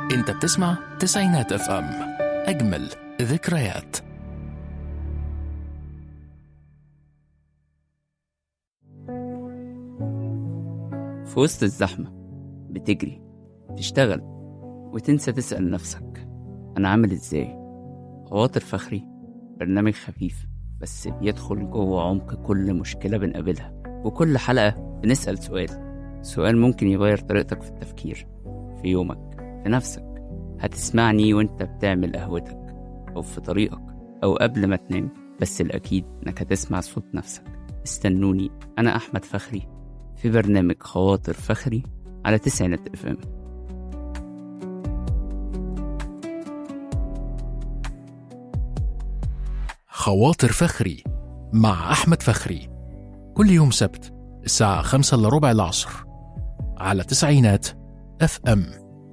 انت بتسمع تسعينات اف ام اجمل ذكريات في وسط الزحمة بتجري تشتغل وتنسى تسأل نفسك أنا عامل إزاي خواطر فخري برنامج خفيف بس بيدخل جوه عمق كل مشكلة بنقابلها وكل حلقة بنسأل سؤال سؤال ممكن يغير طريقتك في التفكير في يومك في نفسك هتسمعني وانت بتعمل قهوتك أو في طريقك أو قبل ما تنام بس الأكيد إنك هتسمع صوت نفسك استنوني أنا أحمد فخري في برنامج خواطر فخري على تسعينات اف ام خواطر فخري مع أحمد فخري كل يوم سبت الساعة خمسة إلا ربع العصر على تسعينات اف ام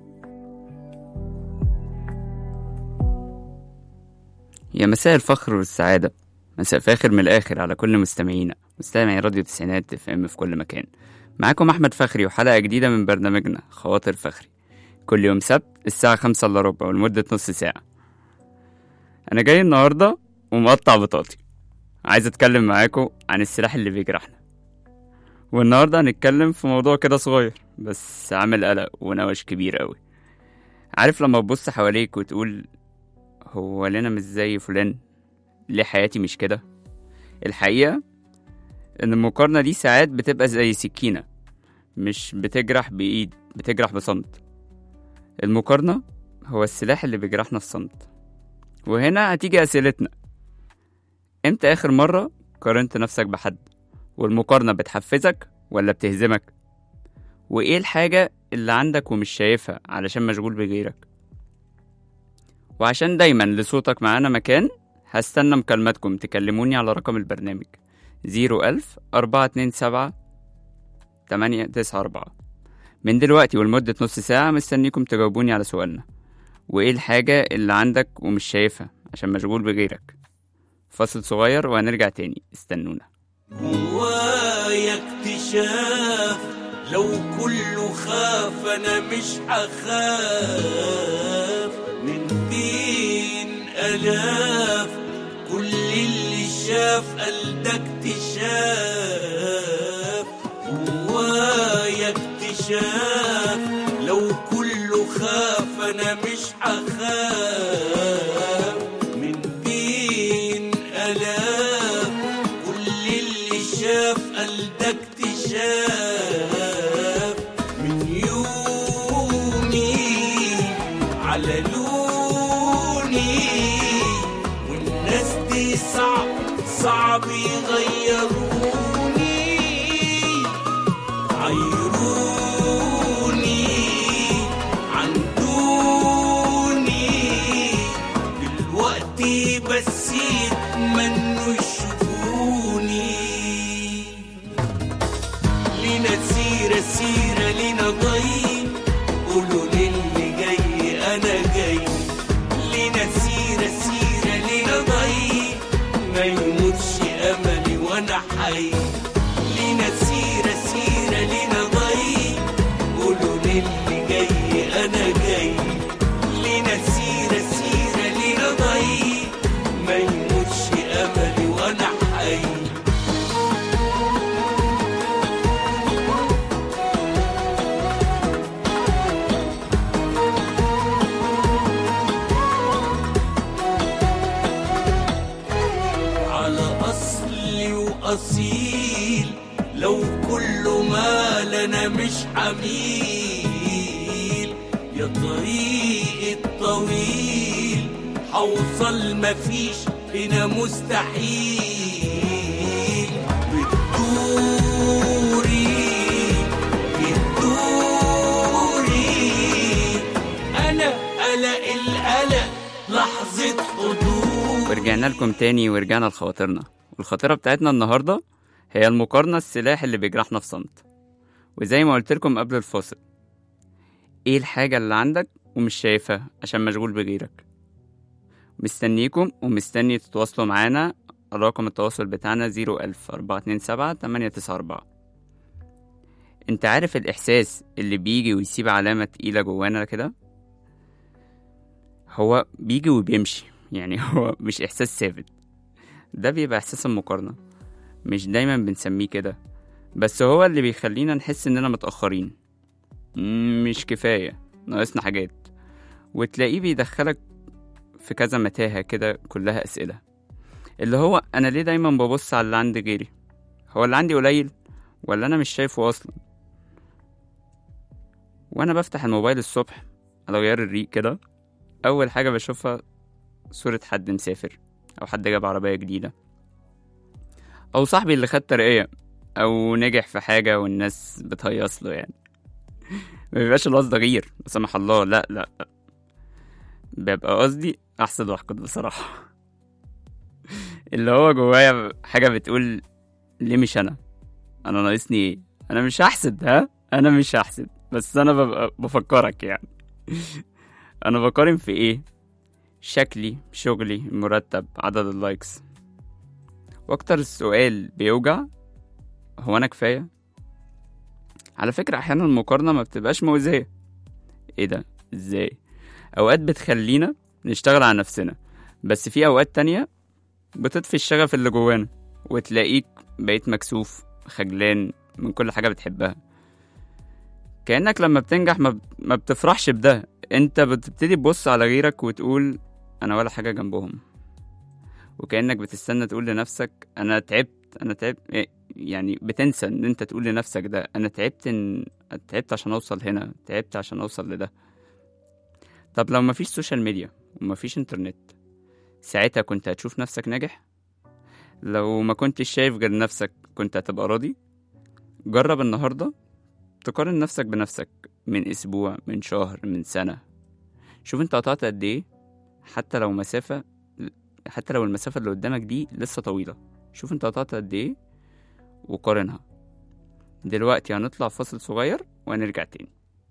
يا مساء الفخر والسعادة مساء فاخر من الآخر على كل مستمعينا مستمعي راديو تسعينات اف ام في كل مكان معاكم أحمد فخري وحلقة جديدة من برنامجنا خواطر فخري كل يوم سبت الساعة خمسة إلا ربع ولمدة نص ساعة أنا جاي النهاردة ومقطع بطاقتي عايز أتكلم معاكم عن السلاح اللي بيجرحنا والنهاردة هنتكلم في موضوع كده صغير بس عامل قلق ونوش كبير أوي عارف لما تبص حواليك وتقول هو ليه أنا مش زي فلان ليه حياتي مش كده الحقيقة إن المقارنة دي ساعات بتبقى زي سكينة مش بتجرح بإيد بتجرح بصمت المقارنة هو السلاح اللي بيجرحنا في صمت وهنا هتيجي أسئلتنا إمتى آخر مرة قارنت نفسك بحد والمقارنة بتحفزك ولا بتهزمك وإيه الحاجة اللي عندك ومش شايفها علشان مشغول بغيرك وعشان دايما لصوتك معانا مكان هستنى مكالماتكم تكلموني على رقم البرنامج زيرو ألف أربعة اتنين سبعة تمانية تسعة أربعة من دلوقتي ولمدة نص ساعة مستنيكم تجاوبوني على سؤالنا وإيه الحاجة اللي عندك ومش شايفها عشان مشغول بغيرك فاصل صغير وهنرجع تاني استنونا جوايا اكتشاف لو كله خاف انا مش هخاف من بين الاف كل اللي شاف قال ده اكتشاف جوايا اكتشاف لو كله خاف انا مش هخاف من بين الاف كل اللي شاف قال ده اكتشاف من يومي على لوني والناس دي صعب صعب يغيروني عيروني عن دوني دلوقتي بس يتمنوا يشوفوني لينا سيرة سيرة لينا ضي قولوا للي جاي أنا جاي لينا سيرة سيرة لينا ضي ما يموتش أملي وأنا حي لينا سيرة سيرة لينا ضي قولوا للي جاي أنا جاي لينا سيرة سيرة لينا ضي ما يموتش أملي وأنا حي على أصلي وأصيل لو كل ما لنا مش حميل يا طريق الطويل حوصل مفيش هنا مستحيل بتدوري بتدوري أنا قلق القلق لحظة حضور ورجعنا لكم تاني ورجعنا لخواطرنا والخاطرة بتاعتنا النهاردة هي المقارنة السلاح اللي بيجرحنا في صمت وزي ما قلت لكم قبل الفاصل ايه الحاجة اللي عندك ومش شايفها عشان مشغول بغيرك مستنيكم ومستني تتواصلوا معانا رقم التواصل بتاعنا زيرو ألف أربعة اتنين سبعة تمانية تسعة أربعة انت عارف الإحساس اللي بيجي ويسيب علامة تقيلة جوانا كده هو بيجي وبيمشي يعني هو مش إحساس ثابت ده بيبقى إحساس المقارنة مش دايما بنسميه كده بس هو اللي بيخلينا نحس إننا متأخرين مم، مش كفاية ناقصنا حاجات وتلاقيه بيدخلك في كذا متاهة كده كلها أسئلة اللي هو أنا ليه دايما ببص على اللي عند غيري هو اللي عندي قليل ولا أنا مش شايفه أصلا وأنا بفتح الموبايل الصبح على غيار الريق كده أول حاجة بشوفها صورة حد مسافر أو حد جاب عربية جديدة أو صاحبي اللي خد ترقية أو نجح في حاجة والناس بتهيص له يعني ما بيبقاش القصد غير لا سمح الله لا لا لا بيبقى قصدي أحسد وأحقد بصراحة اللي هو جوايا حاجة بتقول ليه مش أنا أنا ناقصني إيه أنا مش هحسد ها أنا مش هحسد بس أنا ببقى بفكرك يعني أنا بقارن في إيه شكلي شغلي المرتب عدد اللايكس واكتر سؤال بيوجع هو انا كفايه على فكره احيانا المقارنه ما بتبقاش مؤذيه ايه ده ازاي اوقات بتخلينا نشتغل على نفسنا بس في اوقات تانية بتطفي الشغف اللي جوانا وتلاقيك بقيت مكسوف خجلان من كل حاجه بتحبها كانك لما بتنجح ما, ب... ما بتفرحش بده انت بتبتدي تبص على غيرك وتقول انا ولا حاجه جنبهم وكانك بتستنى تقول لنفسك انا تعبت انا تعبت يعني بتنسى ان انت تقول لنفسك ده انا تعبت ان تعبت عشان اوصل هنا تعبت عشان اوصل لده طب لو مفيش سوشيال ميديا ومفيش انترنت ساعتها كنت هتشوف نفسك ناجح لو ما كنتش شايف غير نفسك كنت هتبقى راضي جرب النهارده تقارن نفسك بنفسك من اسبوع من شهر من سنه شوف انت قطعت قد ايه حتى لو مسافه حتى لو المسافه اللي قدامك دي لسه طويله شوف انت قطعت قد ايه وقارنها دلوقتي هنطلع فاصل صغير وهنرجع تاني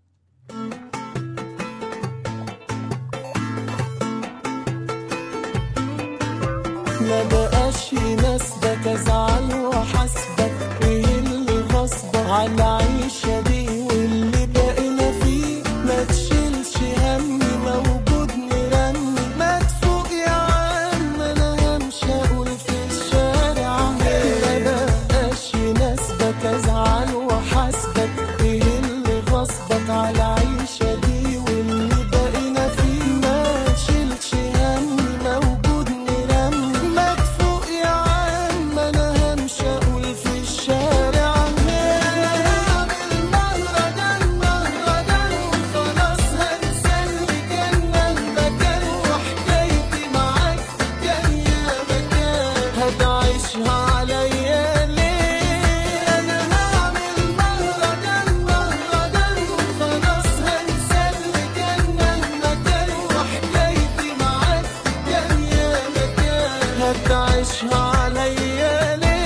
ما بقاش يناسبك ازعل واحاسبك ايه اللي غصبك على العيشة دي واللي بقينا فيه ما تشيلش همي موجود مرمي ما تفوق يا عم انا همشي اقول في الشارع ما بقاش يناسبك ازعل واحاسبك ايه اللي غصبك على العيشة دي واللي بقينا فيه ما تشيلش همي موجود مرمي ما تفوق يا عم انا همشي اقول في الشارع هعمل مهرجان مهرجان وخلاص هنسى اللي كان المكان وحكايتي معاك جاية مكان هتعيشها عليا ليه انا هعمل مهرجان مهرجان وخلاص هنسى اللي كان المكان وحكايتي معاك جاية مكان هتعيشها عليا ليه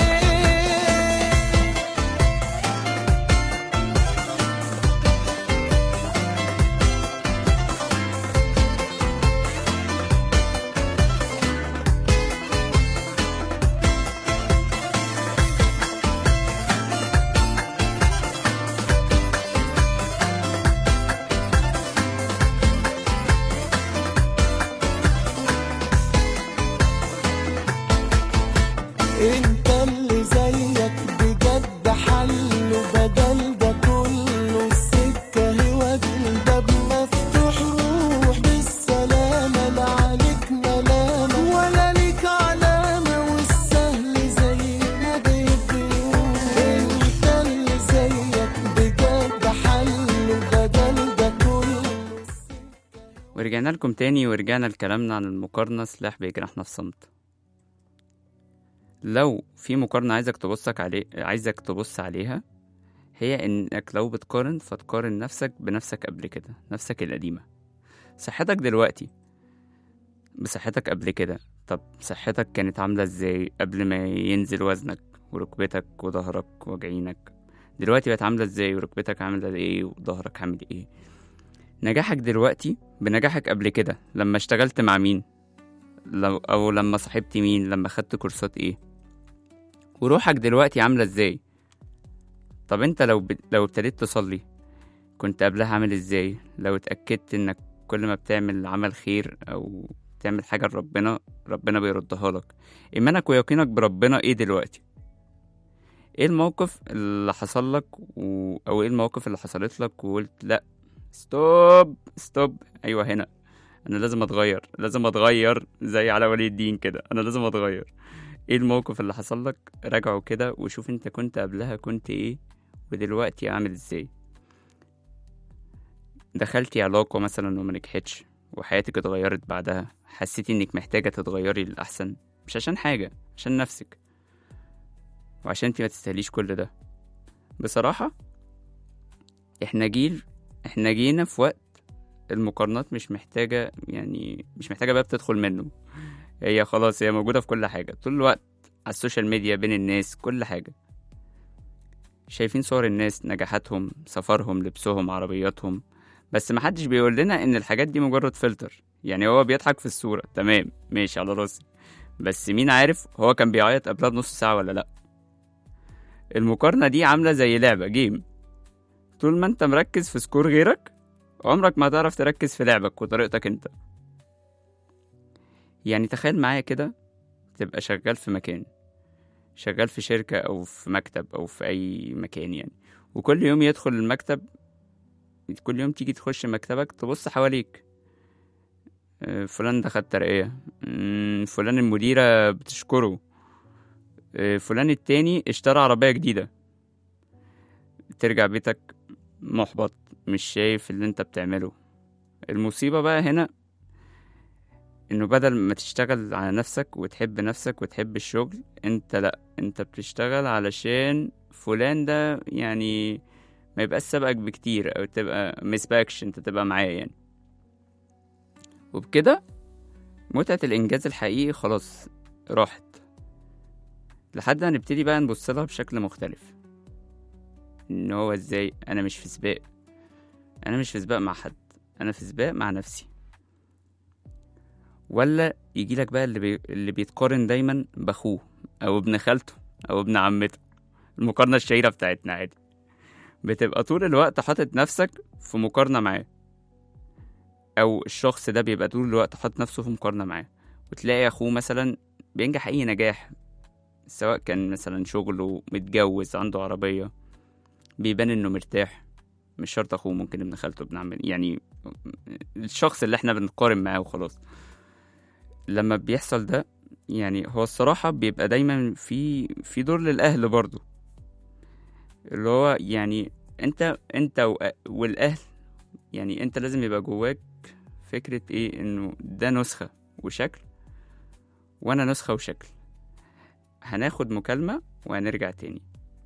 انت اللي زيك بجد حل بدل ده كله السكة هو الباب مفتوح روح بالسلامة لا عليك ملامة ولا ليك علامة والسهل زي ما بيبيعوه انت اللي زيك بجد حل بدل ده كله ورجعنا لكم تاني ورجعنا لكلامنا عن المقارنة سلاح بيجرحنا في صمت لو في مقارنة عايزك تبصك عليه عايزك تبص عليها هي انك لو بتقارن فتقارن نفسك بنفسك قبل كده نفسك القديمة صحتك دلوقتي بصحتك قبل كده طب صحتك كانت عاملة ازاي قبل ما ينزل وزنك وركبتك وظهرك واجعينك دلوقتي بقت عاملة ازاي وركبتك عاملة ايه وظهرك عامل ايه نجاحك دلوقتي بنجاحك قبل كده لما اشتغلت مع مين لو او لما صاحبت مين لما خدت كورسات ايه وروحك دلوقتي عامله ازاي طب انت لو ب... لو ابتديت تصلي كنت قبلها عامل ازاي لو اتاكدت انك كل ما بتعمل عمل خير او تعمل حاجة لربنا ربنا بيردها لك ايمانك ويقينك بربنا ايه دلوقتي ايه الموقف اللي حصل لك و... او ايه المواقف اللي حصلت لك وقلت لا ستوب ستوب ايوه هنا انا لازم اتغير لازم اتغير زي على ولي الدين كده انا لازم اتغير ايه الموقف اللي حصل لك راجعه كده وشوف انت كنت قبلها كنت ايه ودلوقتي عامل ازاي دخلتي علاقة مثلا وما نجحتش وحياتك اتغيرت بعدها حسيتي انك محتاجة تتغيري للأحسن مش عشان حاجة عشان نفسك وعشان انتي ما تستاهليش كل ده بصراحة احنا جيل احنا جينا في وقت المقارنات مش محتاجة يعني مش محتاجة باب تدخل منه هي خلاص هي موجودة في كل حاجة طول الوقت على السوشيال ميديا بين الناس كل حاجة شايفين صور الناس نجاحاتهم سفرهم لبسهم عربياتهم بس محدش بيقول لنا ان الحاجات دي مجرد فلتر يعني هو بيضحك في الصورة تمام ماشي على راسي بس مين عارف هو كان بيعيط قبلها بنص ساعة ولا لأ المقارنة دي عاملة زي لعبة جيم طول ما انت مركز في سكور غيرك عمرك ما هتعرف تركز في لعبك وطريقتك انت يعني تخيل معايا كده تبقى شغال في مكان شغال في شركة أو في مكتب أو في أي مكان يعني وكل يوم يدخل المكتب كل يوم تيجي تخش مكتبك تبص حواليك آه، فلان ده خد ترقية مم، فلان المديرة بتشكره آه، فلان التاني اشترى عربية جديدة ترجع بيتك محبط مش شايف اللي انت بتعمله المصيبة بقى هنا انه بدل ما تشتغل على نفسك وتحب نفسك وتحب الشغل انت لا انت بتشتغل علشان فلان ده يعني ما يبقاش سابقك بكتير او تبقى مسبقكش انت تبقى معاه يعني وبكده متعة الانجاز الحقيقي خلاص راحت لحد ما نبتدي بقى نبص لها بشكل مختلف ان هو ازاي انا مش في سباق انا مش في سباق مع حد انا في سباق مع نفسي ولا يجيلك بقى اللي, بي... اللي بيتقارن دايما باخوه او ابن خالته او ابن عمته المقارنة الشهيرة بتاعتنا عادي بتبقى طول الوقت حاطط نفسك في مقارنة معاه او الشخص ده بيبقى طول الوقت حاطط نفسه في مقارنة معاه وتلاقي اخوه مثلا بينجح اي نجاح سواء كان مثلا شغله متجوز عنده عربية بيبان انه مرتاح مش شرط اخوه ممكن ابن خالته ابن عم يعني الشخص اللي احنا بنقارن معاه وخلاص لما بيحصل ده يعني هو الصراحة بيبقى دايما في في دور للأهل برضو اللي هو يعني انت انت وأ- والأهل يعني انت لازم يبقى جواك فكرة ايه انه ده نسخة وشكل وانا نسخة وشكل هناخد مكالمة وهنرجع تاني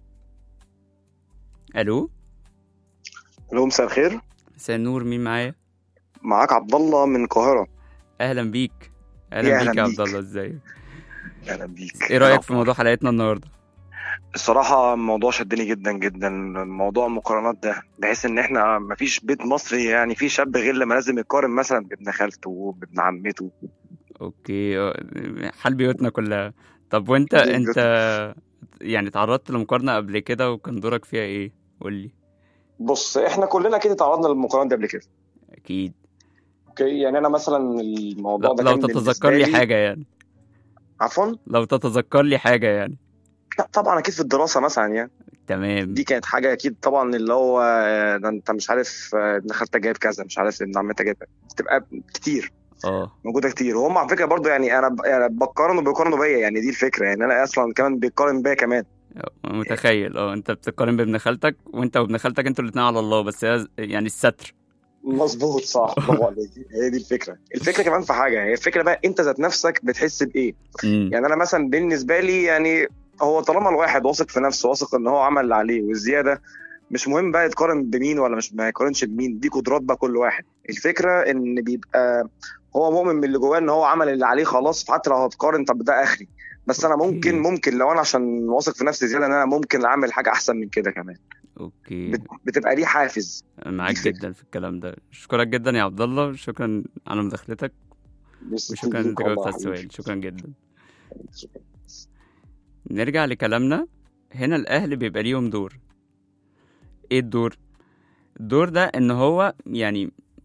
الو الو مساء الخير مساء النور مين معايا معاك عبد الله من القاهرة اهلا بيك يا اهلا أهلا بيك يا بيك. عبد الله ازيك اهلا بيك ايه رايك في موضوع حلقتنا النهارده الصراحة الموضوع شدني جدا جدا موضوع المقارنات ده بحيث ان احنا مفيش بيت مصري يعني في شاب غير لما لازم يقارن مثلا بابن خالته وبابن عمته اوكي اه، حال بيوتنا كلها طب وانت دي انت يعني تعرضت لمقارنه قبل كده وكان دورك فيها ايه قولي بص احنا كلنا كده تعرضنا للمقارنات دي قبل كده اكيد اوكي يعني انا مثلا الموضوع لا ده لو كان تتذكر بالنسبة لي لي- حاجه يعني عفوا لو تتذكر لي حاجه يعني لا طبعا اكيد في الدراسة مثلا يعني تمام دي كانت حاجة اكيد طبعا اللي هو آه، ده انت مش عارف آه، ابن خالتك جايب كذا مش عارف ابن عمتك جايب كذا. بتبقى كتير اه موجوده كتير وهم على فكره برضو يعني انا ب- يعني بقارن وبيقارنوا بيا يعني دي الفكره يعني انا اصلا كمان بيقارن بيا كمان متخيل اه انت بتقارن بابن خالتك وانت وابن خالتك انتوا الاتنين على الله بس هي يعني الستر مظبوط صح برافو عليك هي دي الفكره الفكره كمان في حاجه هي الفكره بقى انت ذات نفسك بتحس بايه امم يعني انا مثلا بالنسبه لي يعني هو طالما الواحد واثق في نفسه واثق ان هو عمل اللي عليه والزياده مش مهم بقى يتقارن بمين ولا مش ما يقارنش بمين دي قدرات بقى كل واحد الفكره ان بيبقى هو مؤمن من اللي جواه ان هو عمل اللي عليه خلاص حتى لو هتقارن طب ده اخري بس انا ممكن أوكي. ممكن لو انا عشان واثق في نفسي زياده ان انا ممكن اعمل حاجه احسن من كده كمان اوكي بت- بتبقى ليه حافز معاك دي الفكرة. جدا في الكلام ده اشكرك جدا يا عبد الله شكرا على مداخلتك بس وشكرا ليك انت جاوبت والله على يا السؤال حبيبي. شكرا جدا شكراً. نرجع لكلامنا هنا الأهل بيبقى ليهم دور ايه الدور؟ الدور ده ان هو يعني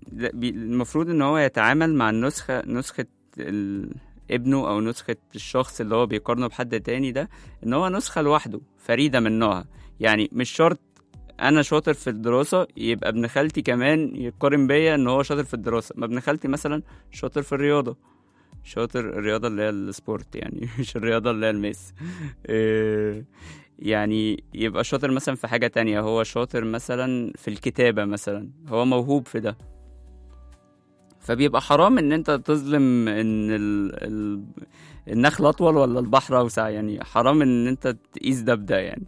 لا، بي- المفروض ان هو يتعامل مع النسخة نسخة ال... ابنه او نسخة الشخص اللي هو بيقارنه بحد تاني ده ان هو نسخة لوحده فريدة من نوعها يعني مش شرط انا شاطر في الدراسة يبقى ابن خالتي كمان يقارن بيا ان هو شاطر في الدراسة ما ابن خالتي مثلا شاطر في الرياضة شاطر الرياضة اللي هي السبورت يعني مش الرياضة اللي هي الميس إيه، يعني يبقى شاطر مثلا في حاجة تانية هو شاطر مثلا في الكتابة مثلا هو موهوب في ده فبيبقى حرام ان انت تظلم ان ال... ال... النخل اطول ولا البحر اوسع يعني حرام ان انت تقيس ده بده يعني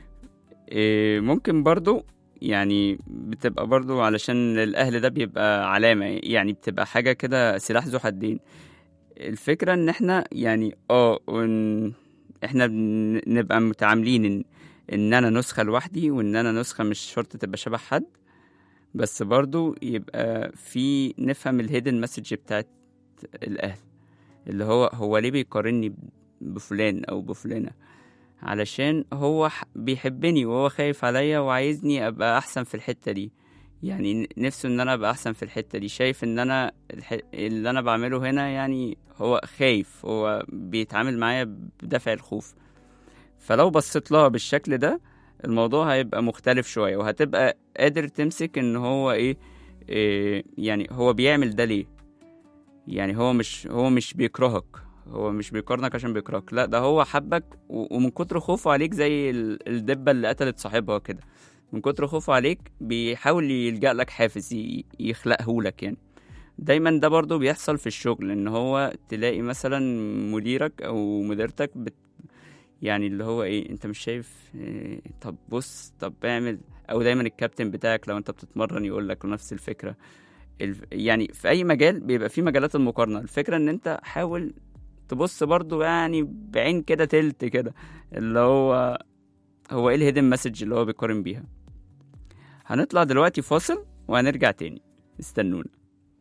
إيه ممكن برضو يعني بتبقى برضو علشان الاهل ده بيبقى علامة يعني بتبقى حاجة كده سلاح ذو حدين الفكرة ان احنا يعني اه ون... احنا بن- نبقى متعاملين ان ان انا نسخة لوحدي وان انا نسخة مش شرط تبقى شبه حد بس برضو يبقى في نفهم الهيدن مسج بتاعت الاهل اللي هو هو ليه بيقارني بفلان او بفلانة علشان هو ح- بيحبني وهو خايف عليا وعايزني ابقى احسن في الحتة دي يعني ن- نفسه ان انا ابقى احسن في الحتة دي شايف ان انا الح... اللي انا بعمله هنا يعني هو خايف هو بيتعامل معايا بدافع الخوف فلو بصيت لها بالشكل ده الموضوع هيبقى مختلف شوية وهتبقى قادر تمسك ان هو ايه, إيه يعني هو بيعمل ده ليه يعني هو مش هو مش بيكرهك هو مش بيقارنك عشان بيكرهك لا ده هو حبك و- ومن كتر خوفه عليك زي ال- الدبة اللي قتلت صاحبها كده من كتر خوفه عليك بيحاول يلجأ لك حافز ي- يخلقه لك يعني دايما ده برضو بيحصل في الشغل ان هو تلاقي مثلا مديرك او مديرتك بت يعني اللي هو ايه انت مش شايف إيه طب بص طب اعمل او دايما الكابتن بتاعك لو انت بتتمرن يقول لك نفس الفكره الف... يعني في اي مجال بيبقى في مجالات المقارنه الفكره ان انت حاول تبص برضو يعني بعين كده تلت كده اللي هو هو ايه الهيدن مسج اللي هو بيقارن بيها هنطلع دلوقتي فاصل وهنرجع تاني استنونا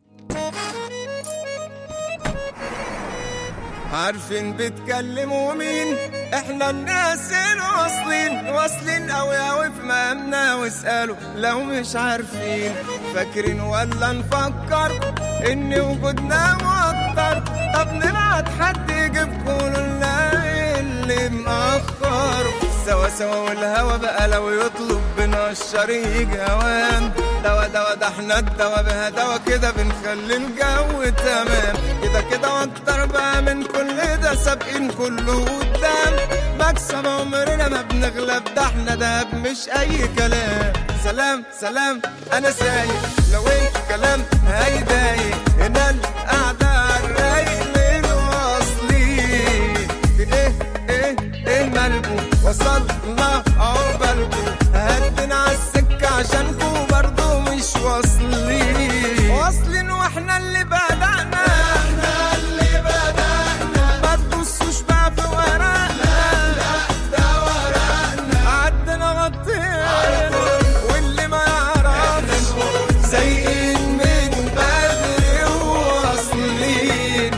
عارفين بتكلموا مين احنا الناس الواصلين واصلين اوي اوي في مقامنا واسألوا لو مش عارفين فاكرين ولا نفكر ان وجودنا موتر طب نبعت حد يجيبكم لنا اللي مأخر سوا سوا والهوا بقى لو يطلب بنا الشريك هوام دوا دوا ده احنا الدوا بها دوا كده بنخلي الجو تمام كده كده واكتر بقى من كل ده سابقين كله قدام مكسب عمرنا ما بنغلب ده احنا دهب مش اي كلام سلام سلام انا سايق لو الكلام هيضايق هنا القعده على الرايق للواصلين في ايه ايه ايه مالكو وصلنا عقبالكو هدنا عالسكة عشانكو برضو مش واصلين واصلين واحنا اللي بدأنا احنا اللي بدأنا ما تبصوش بقى في ورقنا لا لا ده ورقنا عدنا غطينا واللي ما يعرفش سايقين من بدري وواصلين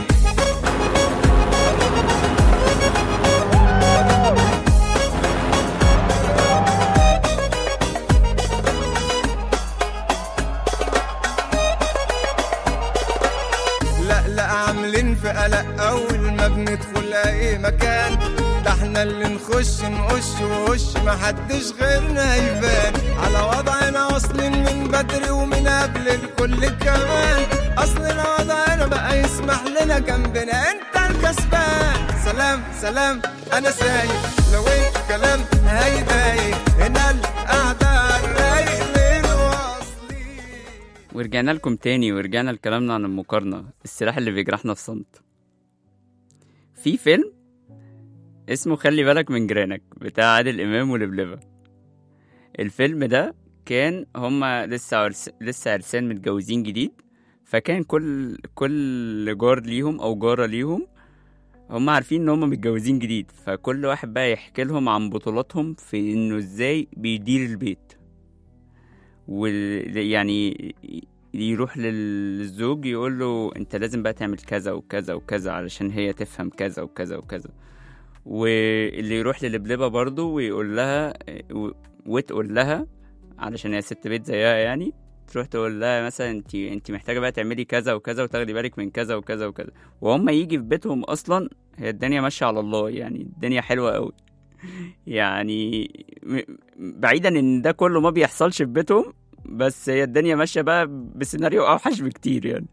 لا لا عاملين في قلق اول ما بندخل اي مكان ده احنا اللي نخش نقش ووش محدش غيرنا يبان على وضعنا واصلين من بدري ومن قبل الكل كمان اصلنا وضعنا بقى يسمح لنا جنبنا انت الكسبان سلام سلام انا سايق لو الكلام هيضايق هنا القعده على الرايق للواصلين ورجعنا لكم تاني ورجعنا لكلامنا عن المقارنة السلاح اللي بيجرحنا في صمت في فيلم اسمه خلي بالك من جيرانك بتاع عادل إمام ولبلبة الفيلم ده كان هما لسه عرس... لسه عرسان متجوزين جديد فكان كل كل جار ليهم أو جارة ليهم هما عارفين إن هما متجوزين جديد فكل واحد بقى يحكي لهم عن بطولاتهم في إنه إزاي بيدير البيت وال... يعني يروح للزوج يقول له انت لازم بقى تعمل كذا وكذا وكذا علشان هي تفهم كذا وكذا وكذا واللي يروح للبلبة برضه ويقول لها و... وتقول لها علشان هي ست بيت زيها يعني تروح تقول لها مثلا انت انت محتاجه بقى تعملي كذا وكذا وتاخدي بالك من كذا وكذا وكذا وهم يجي في بيتهم اصلا هي الدنيا ماشيه على الله يعني الدنيا حلوه قوي يعني م- بعيدا ان ده كله ما بيحصلش في بيتهم بس هي الدنيا ماشيه بقى بسيناريو اوحش بكتير يعني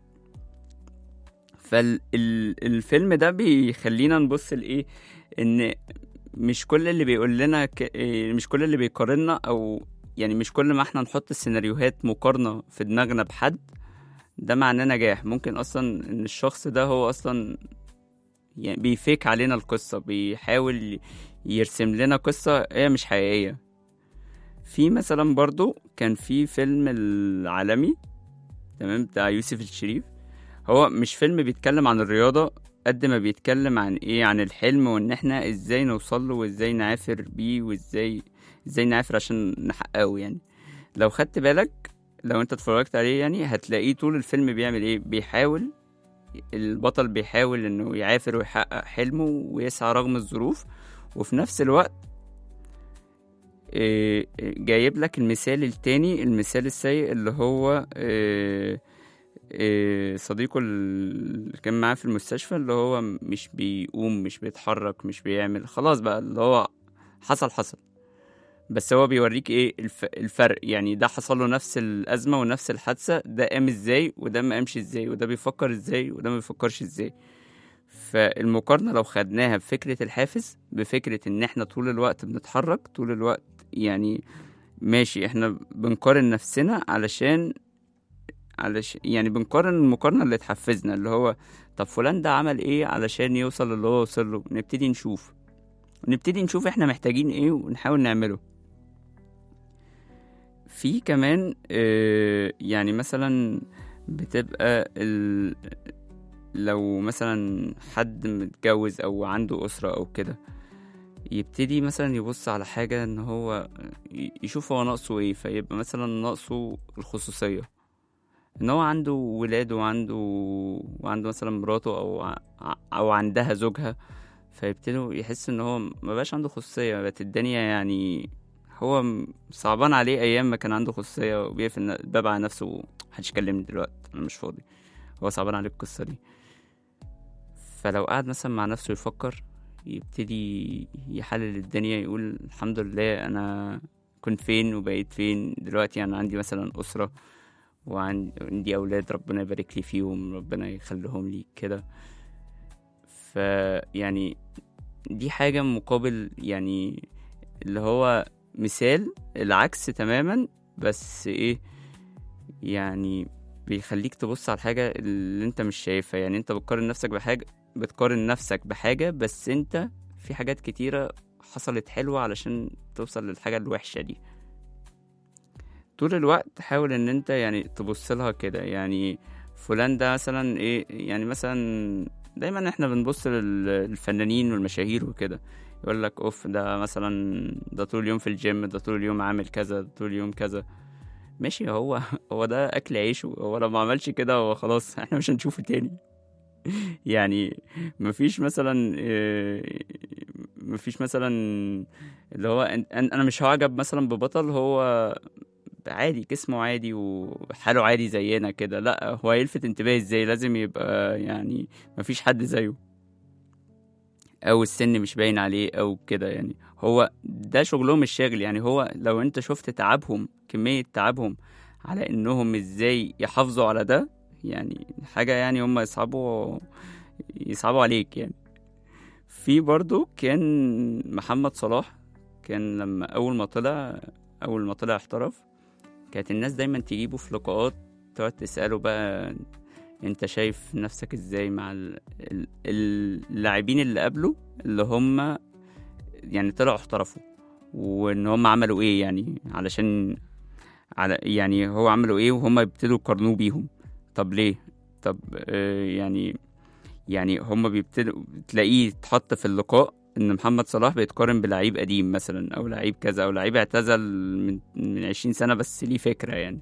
فالفيلم ده بيخلينا نبص لايه ان مش كل اللي بيقول لنا ك... إيه، مش كل اللي بيقارنا او يعني مش كل ما احنا نحط السيناريوهات مقارنة في دماغنا بحد ده معناه نجاح ممكن اصلا ان الشخص ده هو اصلا يعني بيفيك علينا القصة بيحاول يرسم لنا قصة هي مش حقيقية في مثلا برضو كان في فيلم العالمي تمام بتاع يوسف الشريف هو مش فيلم بيتكلم عن الرياضة قد ما بيتكلم عن ايه عن الحلم وان احنا ازاي نوصل له وازاي نعافر بيه وازاي ازاي نعافر عشان نحققه يعني لو خدت بالك لو انت اتفرجت عليه يعني هتلاقيه طول الفيلم بيعمل ايه بيحاول البطل بيحاول انه يعافر ويحقق حلمه ويسعى رغم الظروف وفي نفس الوقت إيه، جايب لك المثال التاني المثال السيء اللي هو إيه، إيه، صديقه اللي كان معاه في المستشفى اللي هو مش بيقوم مش بيتحرك مش بيعمل خلاص بقى اللي هو حصل حصل بس هو بيوريك ايه الف... الفرق يعني ده حصل له نفس الأزمة ونفس الحادثة ده قام ازاي وده ما قامش ازاي وده بيفكر ازاي وده ما بيفكرش ازاي فالمقارنة لو خدناها بفكرة الحافز بفكرة ان احنا طول الوقت بنتحرك طول الوقت يعني ماشي احنا بنقارن نفسنا علشان علشان يعني بنقارن المقارنة اللي تحفزنا اللي هو طب فلان ده عمل ايه علشان يوصل اللي هو وصل له نبتدي نشوف نبتدي نشوف احنا محتاجين ايه ونحاول نعمله في كمان آه، يعني مثلا بتبقى ال... لو مثلا حد متجوز او عنده اسرة او كده يبتدي مثلا يبص على حاجة ان هو ي- يشوف هو ناقصه ايه فيبقى مثلا ناقصه الخصوصية ان هو عنده ولاد وعنده وعنده مثلا مراته او ع- او عندها زوجها فيبتدوا يحس ان هو مبقاش عنده خصوصية بقت الدنيا يعني هو م- صعبان عليه ايام ما كان عنده خصوصية وبيقفل ن- الباب على نفسه محدش يكلمني دلوقتي انا مش فاضي هو صعبان عليه القصة دي فلو قعد مثلا مع نفسه يفكر يبتدي يحلل الدنيا يقول الحمد لله انا كنت فين وبقيت فين دلوقتي انا عندي مثلا اسرة وعندي اولاد ربنا يبارك لي فيهم ربنا يخليهم لي كده فيعني دي حاجة مقابل يعني اللي هو مثال العكس تماما بس ايه يعني بيخليك تبص على الحاجة اللي انت مش شايفها يعني انت بتقارن نفسك بحاجة بتقارن نفسك بحاجة بس انت في حاجات كتيرة حصلت حلوة علشان توصل للحاجة الوحشة دي طول الوقت حاول ان انت يعني تبص لها كده يعني فلان ده مثلا ايه يعني مثلا دايما احنا بنبص للفنانين والمشاهير وكده يقول لك اوف ده مثلا ده طول اليوم في الجيم ده طول اليوم عامل كذا ده طول اليوم كذا ماشي هو هو ده اكل عيشه هو لو ما عملش كده هو خلاص احنا مش هنشوفه تاني يعني مفيش مثلا إيه، مفيش مثلا اللي هو أن- أن- انا مش هعجب مثلا ببطل هو عادي جسمه عادي وحاله عادي زينا كده لا هو هيلفت انتباهي ازاي لازم يبقى يعني مفيش حد زيه او السن مش باين عليه او كده يعني هو ده شغلهم الشاغل يعني هو لو انت شفت تعبهم كمية تعبهم على انهم ازاي يحافظوا على ده يعني حاجة يعني هم يصعبوا يصعبوا عليك يعني في برضو كان محمد صلاح كان لما اول ما طلع اول ما طلع احترف كانت الناس دايما تجيبه في لقاءات تقعد تسأله بقى انت شايف نفسك ازاي مع ال- ال- اللاعبين اللي قبله اللي هم يعني طلعوا احترفوا وان هم عملوا ايه يعني علشان على يعني هو عملوا ايه وهم يبتدوا يقارنوه بيهم طب ليه طب آه يعني يعني هم بيبتدوا تلاقيه اتحط في اللقاء ان محمد صلاح بيتقارن بلعيب قديم مثلا او لعيب كذا او لعيب اعتزل من من 20 سنه بس ليه فكره يعني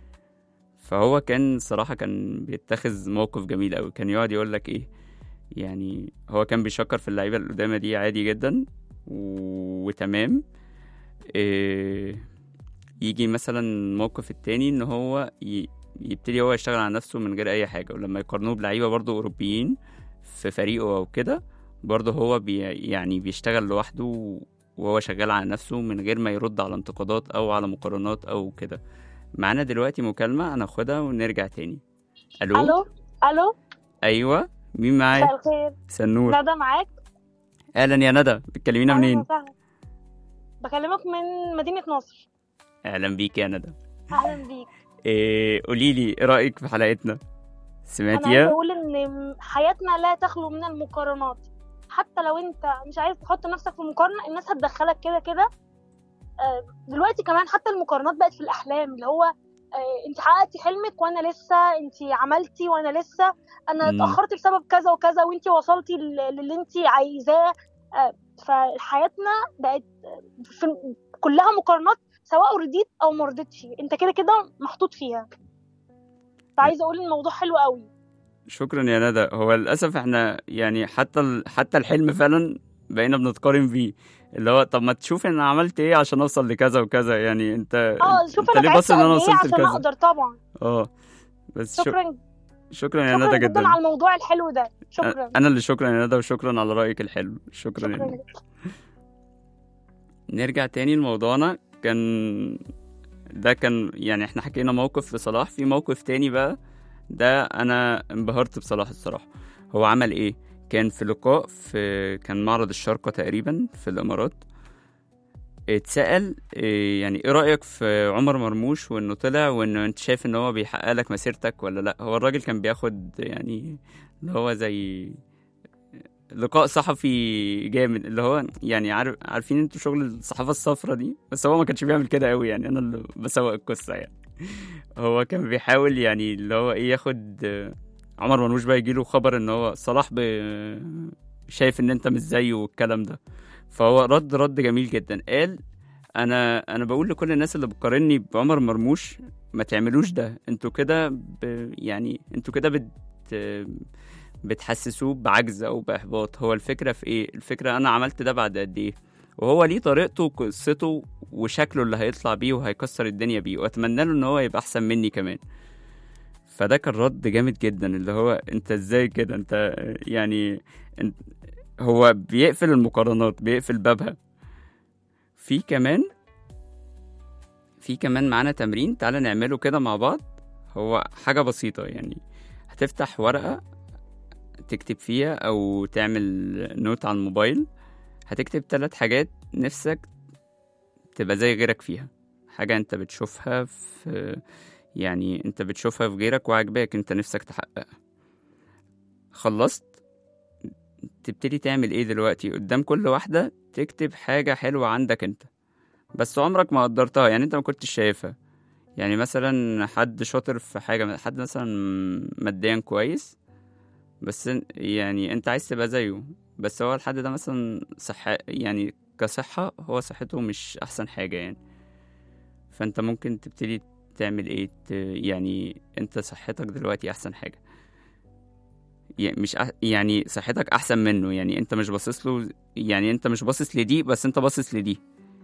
فهو كان صراحه كان بيتخذ موقف جميل قوي كان يقعد يقول لك ايه يعني هو كان بيشكر في اللعيبه القدامى دي عادي جدا و... وتمام إيه يجي مثلا الموقف التاني ان هو ي... يبتدي هو يشتغل على نفسه من غير اي حاجه ولما يقارنوه بلعيبه برضه اوروبيين في فريقه او كده برضه هو بي... يعني بيشتغل لوحده وهو شغال على نفسه من غير ما يرد على انتقادات او على مقارنات او كده معانا دلوقتي مكالمه هناخدها ونرجع تاني الو, الو الو ايوه مين معايا مساء الخير سنور ندى معاك اهلا يا ندى بتكلمينا أهلاً منين وسهلاً. بكلمك من مدينة نصر اهلا بيك يا ندى أهلا بيك إيه قولي لي ايه رايك في حلقتنا أنا عايزة سمعتيها أقول إن حياتنا لا تخلو من المقارنات حتى لو أنت مش عايز تحط نفسك في مقارنة الناس هتدخلك كده كده آه، دلوقتي كمان حتى المقارنات بقت في الأحلام اللي هو آه، انت حققتي حلمك وانا لسه انت عملتي وانا لسه انا مم. اتاخرت بسبب كذا وكذا وانت وصلتي لل- للي انت عايزاه آه، فحياتنا بقت في كلها مقارنات سواء رضيت او ما رضيتش انت كده كده محطوط فيها فعايزه اقول الموضوع حلو قوي شكرا يا ندى هو للاسف احنا يعني حتى ال... حتى الحلم فعلا بقينا بنتقارن بيه اللي هو طب ما تشوف انا عملت ايه عشان اوصل لكذا وكذا يعني انت اه شوف انت انا ليه بص تعبت ان انا قد ايه وصلت عشان لكذا اقدر طبعا اه بس شكرا شكرا شكرا يا شكرا ندى جدا جدا على الموضوع الحلو ده شكرا انا اللي شكرا يا ندى وشكرا على رايك الحلو شكرا يا شكرا ندى نرجع تاني لموضوعنا كان ده كان يعني احنا حكينا موقف لصلاح في موقف تاني بقى ده انا انبهرت بصلاح الصراحة هو عمل ايه كان في لقاء في كان معرض الشارقة تقريبا في الامارات اتسأل إيه يعني ايه رأيك في عمر مرموش وانه طلع وانه انت شايف ان هو بيحقق لك مسيرتك ولا لا هو الراجل كان بياخد يعني اللي هو زي لقاء صحفي جامد اللي هو يعني عارف عارفين انتوا شغل الصحافه الصفراء دي بس هو ما كانش بيعمل كده قوي يعني انا اللي بسوق القصه يعني هو كان بيحاول يعني اللي هو ايه ياخد آه، عمر مرموش بقى يجيله خبر ان هو صلاح ب... شايف ان انت مش زيه والكلام ده فهو رد رد جميل جدا قال انا انا بقول لكل الناس اللي بتقارني بعمر مرموش ما تعملوش ده انتوا كده ب... يعني انتوا كده بت بتحسسوه بعجز او باحباط هو الفكره في ايه الفكره انا عملت ده بعد قد ايه وهو ليه طريقته وقصته وشكله اللي هيطلع بيه وهيكسر الدنيا بيه واتمنى له ان هو يبقى احسن مني كمان فده كان رد جامد جدا اللي هو انت ازاي كده انت يعني انت هو بيقفل المقارنات بيقفل بابها في كمان في كمان معانا تمرين تعالى نعمله كده مع بعض هو حاجة بسيطة يعني هتفتح ورقة تكتب فيها أو تعمل نوت على الموبايل هتكتب ثلاث حاجات نفسك تبقى زي غيرك فيها حاجة انت بتشوفها في يعني انت بتشوفها في غيرك وعجباك انت نفسك تحققها خلصت تبتدي تعمل ايه دلوقتي قدام كل واحدة تكتب حاجة حلوة عندك انت بس عمرك ما قدرتها يعني انت ما كنتش شايفها يعني مثلا حد شاطر في حاجة حد مثلا ماديا كويس بس إن- يعني انت عايز تبقى زيه بس هو الحد ده مثلا صحة يعني كصحة هو صحته مش أحسن حاجة يعني فانت ممكن تبتدي تعمل ايه ت- يعني انت صحتك دلوقتي أحسن حاجة يعني مش أح... يعني صحتك أحسن منه يعني انت مش باصص له يعني انت مش باصص لدي بس انت باصص لدي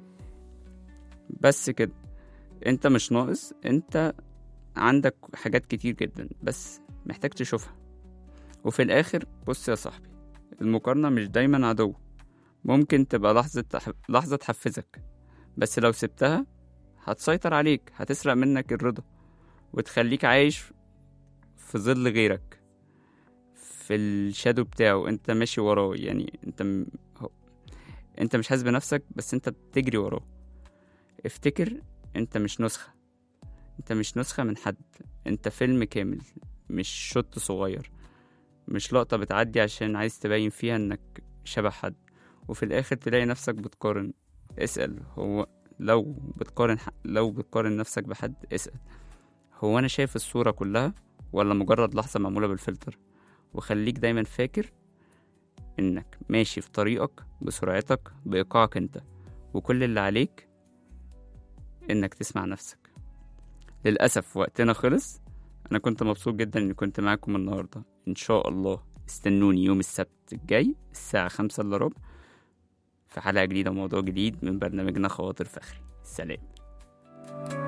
بس كده انت مش ناقص انت عندك حاجات كتير جدا بس محتاج تشوفها وفي الآخر بص يا صاحبي المقارنة مش دايما عدو ممكن تبقى لحظة تح... لحظة تحفزك بس لو سبتها هتسيطر عليك هتسرق منك الرضا وتخليك عايش في ظل غيرك في الشادو بتاعه انت ماشي وراه يعني انت م... هو... انت مش حاسس بنفسك بس انت بتجري وراه افتكر انت مش نسخة انت مش نسخة من حد انت فيلم كامل مش شوت صغير مش لقطة بتعدي عشان عايز تبين فيها انك شبه حد وفي الاخر تلاقي نفسك بتقارن اسأل هو لو بتقارن ح- لو بتقارن نفسك بحد اسأل هو انا شايف الصورة كلها ولا مجرد لحظة معمولة بالفلتر وخليك دايما فاكر انك ماشي في طريقك بسرعتك بإيقاعك انت وكل اللي عليك انك تسمع نفسك للأسف وقتنا خلص أنا كنت مبسوط جدا إني كنت معاكم النهاردة إن شاء الله استنوني يوم السبت الجاي الساعة خمسة إلا ربع في حلقة جديدة وموضوع جديد من برنامجنا خواطر فخري سلام الفخري